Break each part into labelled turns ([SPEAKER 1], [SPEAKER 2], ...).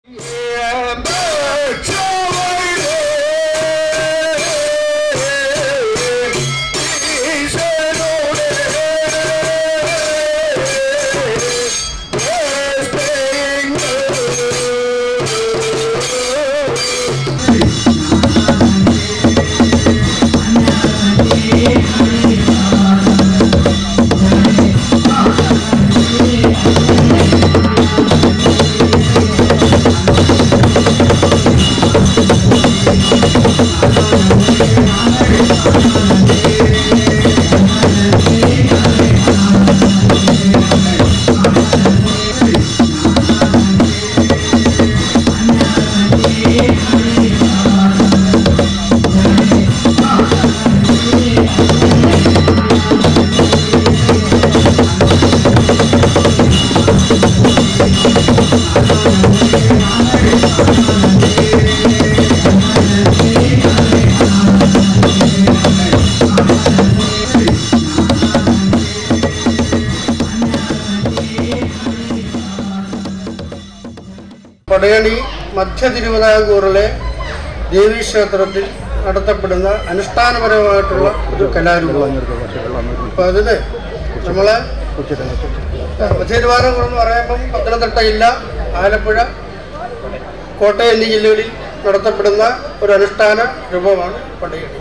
[SPEAKER 1] പടയണി മധ്യ തിരുവിതാംകൂറിലെ ദേവീക്ഷേത്രത്തിൽ നടത്തപ്പെടുന്ന അനുഷ്ഠാനപരമായിട്ടുള്ള ഒരു കലാരൂപമാണ് അപ്പോൾ അതിന് നമ്മൾ മധ്യതിരുവാനൂർ എന്ന് പറയുമ്പം പത്തനംതിട്ട ജില്ല ആലപ്പുഴ കോട്ടയം എന്നീ ജില്ലകളിൽ നടത്തപ്പെടുന്ന ഒരു അനുഷ്ഠാന രൂപമാണ് പടയണി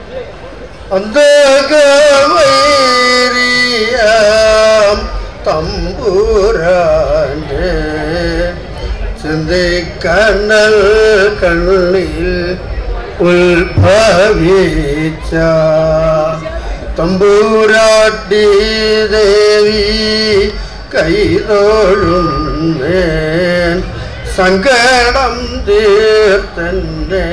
[SPEAKER 1] അന്തകവൈരിയാം തമ്പൂരാൻ്റെ ചിന്തിക്കണ്ണൽ കണ്ണിൽ ഉത്ഭവിച്ച തമ്പൂരാട്ടി ദേവി കൈതൊഴുന്നേൻ സങ്കടം തീർത്തന്നെ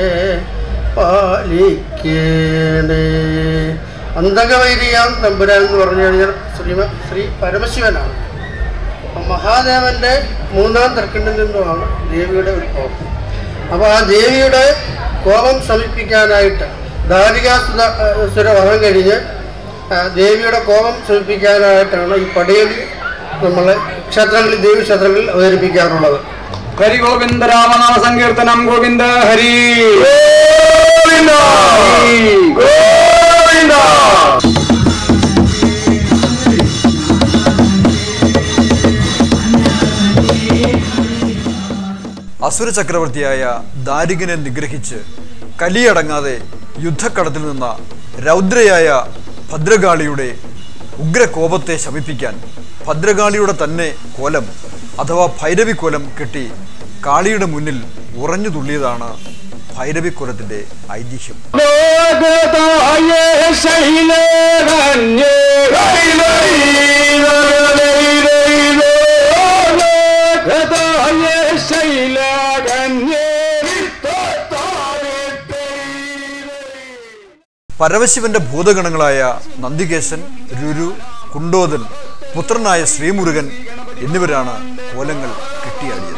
[SPEAKER 1] പാലിക്കേണേ അന്തകവൈരിയാം തമ്പുരാൻ എന്ന് പറഞ്ഞു കഴിഞ്ഞാൽ ശ്രീ ശ്രീ പരമശിവനാണ് അപ്പം മഹാദേവന്റെ മൂന്നാം തർക്കണ്ടിൽ നിന്നുമാണ് ദേവിയുടെ ഉത്ഭവം അപ്പോൾ ആ ദേവിയുടെ കോപം ശമിപ്പിക്കാനായിട്ട് ദാരികാസുര സുര വധം കഴിഞ്ഞ് ആ, ദേവിയുടെ കോപം ശമിപ്പിക്കാനായിട്ടാണ് ഈ പടയണി നമ്മൾ ക്ഷേത്രങ്ങളിൽ ദേവി ക്ഷേത്രങ്ങളിൽ അവതരിപ്പിക്കാറുള്ളത്
[SPEAKER 2] ഹരി ഗോവിന്ദ രാമനാമ സങ്കീർത്തനം ഗോവിന്ദ ഹരി
[SPEAKER 3] അസുര ചക്രവർത്തിയായ ദാരികനെ നിഗ്രഹിച്ച് കലിയടങ്ങാതെ യുദ്ധക്കടത്തിൽ നിന്ന രൗദ്രയായ ഭദ്രകാളിയുടെ ഉഗ്രകോപത്തെ ശമിപ്പിക്കാൻ ഭദ്രകാളിയുടെ തന്നെ കോലം അഥവാ ഭൈരവിക്കോലം കെട്ടി കാളിയുടെ മുന്നിൽ ഉറഞ്ഞു തുള്ളിയതാണ് ഭൈരവിക്കോലത്തിന്റെ ഐതിഹ്യം പരമശിവന്റെ ഭൂതഗണങ്ങളായ നന്ദികേശൻ രുരു കുണ്ടോദൻ പുത്രനായ ശ്രീമുരുകൻ എന്നിവരാണ് കോലങ്ങൾ കെട്ടിയാടിയത്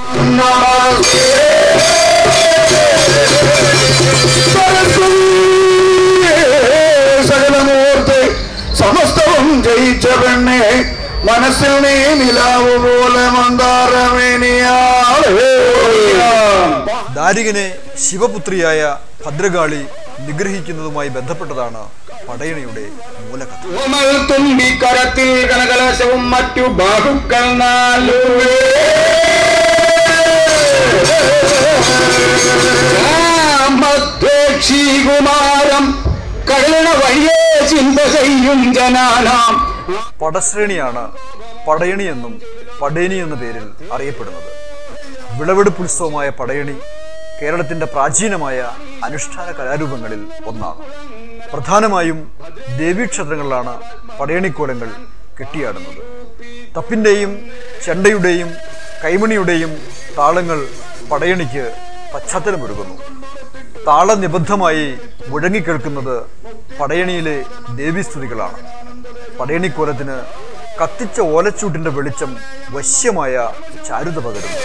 [SPEAKER 2] സകലമൂർത്ത് സമസ്തവും ജയിച്ച പെണ്ണെ മനസ്സിൽ നീ നിലാവ് പോലെ മന്ദാരമേനിയാളേ
[SPEAKER 3] ദാരികനെ ശിവപുത്രിയായ ഭദ്രകാളി നിഗ്രഹിക്കുന്നതുമായി ബന്ധപ്പെട്ടതാണ് പടയണിയുടെ മൂലകഥ
[SPEAKER 2] കോമൽ തുമ്പി കരത്തിൽ കനകലശവും മറ്റു ബാഹുക്കൾ നാലുവേ കുമാരം കഴുണ വഴിയേ ചിന്ത ചെയ്യും ജനാനാം
[SPEAKER 3] പടശ്രേണിയാണ് പടയണി എന്നും പടേനി എന്ന പേരിൽ അറിയപ്പെടുന്നത് വിളവെടുപ്പുത്സവമായ പടയണി കേരളത്തിന്റെ പ്രാചീനമായ അനുഷ്ഠാന കലാരൂപങ്ങളിൽ ഒന്നാണ് പ്രധാനമായും ദേവീക്ഷേത്രങ്ങളിലാണ് പടയണിക്കോലങ്ങൾ കെട്ടിയാടുന്നത് തപ്പിന്റെയും ചെണ്ടയുടെയും കൈമണിയുടെയും താളങ്ങൾ പടയണിക്ക് പശ്ചാത്തലമൊരുക്കുന്നു താളനിബദ്ധമായി മുഴങ്ങിക്കേൾക്കുന്നത് പടയണിയിലെ ദേവീസ്തുതികളാണ് പടയണിക്കോലത്തിന് കത്തിച്ച ഓലച്ചൂട്ടിന്റെ വെളിച്ചം വശ്യമായ ചാരുത പകരുന്നു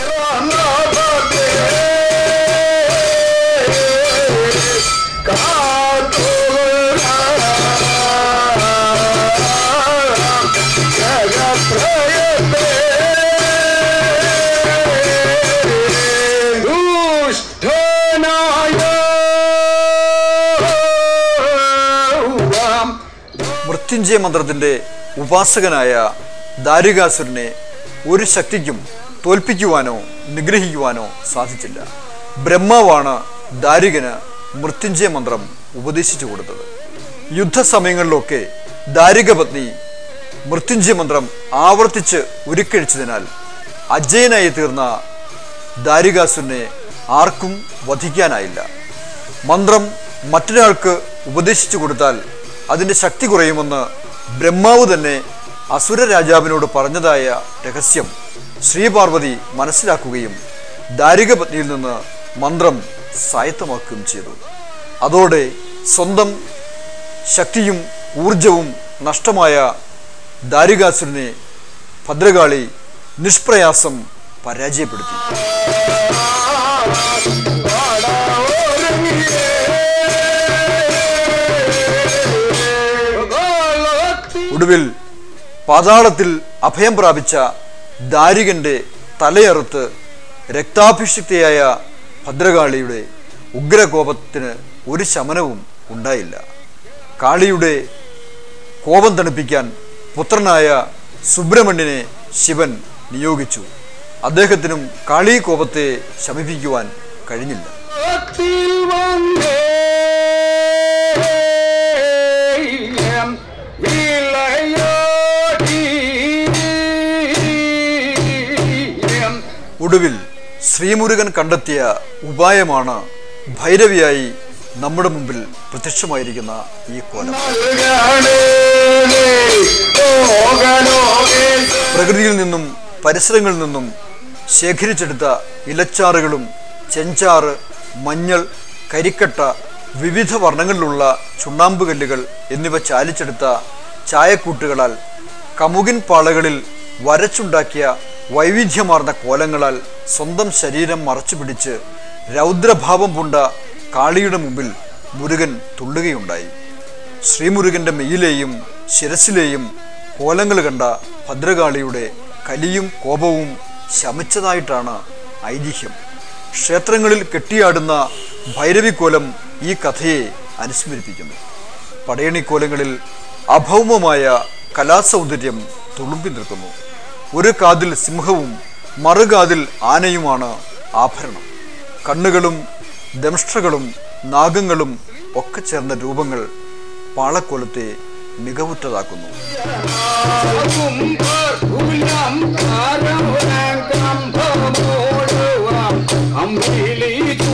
[SPEAKER 3] മൃത്യുഞ്ജയ മന്ത്രത്തിന്റെ ഉപാസകനായ ദാരികാസുരനെ ഒരു ശക്തിക്കും തോൽപ്പിക്കുവാനോ നിഗ്രഹിക്കുവാനോ സാധിച്ചില്ല ബ്രഹ്മാവാണ് ദാരികന് മൃത്യുഞ്ജയ മന്ത്രം ഉപദേശിച്ചു കൊടുത്തത് യുദ്ധസമയങ്ങളിലൊക്കെ ദാരിക പത്നി മൃത്യുഞ്ജയ മന്ത്രം ആവർത്തിച്ച് ഉരുക്കഴിച്ചതിനാൽ അജയനായി തീർന്ന ദാരികാസുരനെ ആർക്കും വധിക്കാനായില്ല മന്ത്രം മറ്റൊരാൾക്ക് ഉപദേശിച്ചു കൊടുത്താൽ അതിൻ്റെ ശക്തി കുറയുമെന്ന് ബ്രഹ്മാവ് തന്നെ അസുര രാജാവിനോട് പറഞ്ഞതായ രഹസ്യം ശ്രീപാർവതി മനസ്സിലാക്കുകയും ദാരിക പത്നിയിൽ നിന്ന് മന്ത്രം സ്വായത്തമാക്കുകയും ചെയ്തു അതോടെ സ്വന്തം ശക്തിയും ഊർജവും നഷ്ടമായ ദാരികാസുരനെ ഭദ്രകാളി നിഷ്പ്രയാസം പരാജയപ്പെടുത്തി ഒടുവിൽ പാതാളത്തിൽ അഭയം പ്രാപിച്ച ദാരികന്റെ തലയറുത്ത് രക്താഭിഷിക്തയായ ഭദ്രകാളിയുടെ ഉഗ്രകോപത്തിന് ഒരു ശമനവും ഉണ്ടായില്ല കാളിയുടെ കോപം തണുപ്പിക്കാൻ പുത്രനായ സുബ്രഹ്മണ്യനെ ശിവൻ നിയോഗിച്ചു അദ്ദേഹത്തിനും കാളി കോപത്തെ ശമിപ്പിക്കുവാൻ കഴിഞ്ഞില്ല
[SPEAKER 2] ത്തിൽ വന്നേ വിളയോടി
[SPEAKER 3] ഒടുവിൽ ശ്രീമുരുകൻ കണ്ടെത്തിയ ഉപായമാണ് ഭൈരവിയായി നമ്മുടെ മുമ്പിൽ പ്രത്യക്ഷമായിരിക്കുന്ന ഈ കോലം പ്രകൃതിയിൽ നിന്നും പരിസരങ്ങളിൽ നിന്നും ശേഖരിച്ചെടുത്ത ഇലച്ചാറുകളും ചെഞ്ചാറ് മഞ്ഞൾ കരിക്കട്ട വിവിധ വർണ്ണങ്ങളിലുള്ള ചുണ്ണാമ്പ് കല്ലുകൾ എന്നിവ ചാലിച്ചെടുത്ത ചായക്കൂട്ടുകളാൽ കമുകിൻ പാളകളിൽ വരച്ചുണ്ടാക്കിയ വൈവിധ്യമാർന്ന കോലങ്ങളാൽ സ്വന്തം ശരീരം മറച്ചു പിടിച്ച് രൗദ്രഭാവം പൂണ്ട കാളിയുടെ മുമ്പിൽ മുരുകൻ തുള്ളുകയുണ്ടായി ശ്രീമുരുകന്റെ മെയിലെയും ശിരസിലെയും കോലങ്ങൾ കണ്ട ഭദ്രകാളിയുടെ കലിയും കോപവും ശമിച്ചതായിട്ടാണ് ഐതിഹ്യം ക്ഷേത്രങ്ങളിൽ കെട്ടിയാടുന്ന ഭൈരവിക്കോലം ഈ കഥയെ അനുസ്മരിപ്പിക്കുന്നു പടയണിക്കോലങ്ങളിൽ അഭൗമമായ കലാസൗന്ദര്യം തുളുമ്പി നിൽക്കുന്നു ഒരു കാതിൽ സിംഹവും മറുകാതിൽ ആനയുമാണ് ആഭരണം കണ്ണുകളും ദംഷ്ട്രകളും നാഗങ്ങളും ഒക്കെ ചേർന്ന രൂപങ്ങൾ പാളക്കോലത്തെ മികവുറ്റതാക്കുന്നു
[SPEAKER 2] അമ്പിളി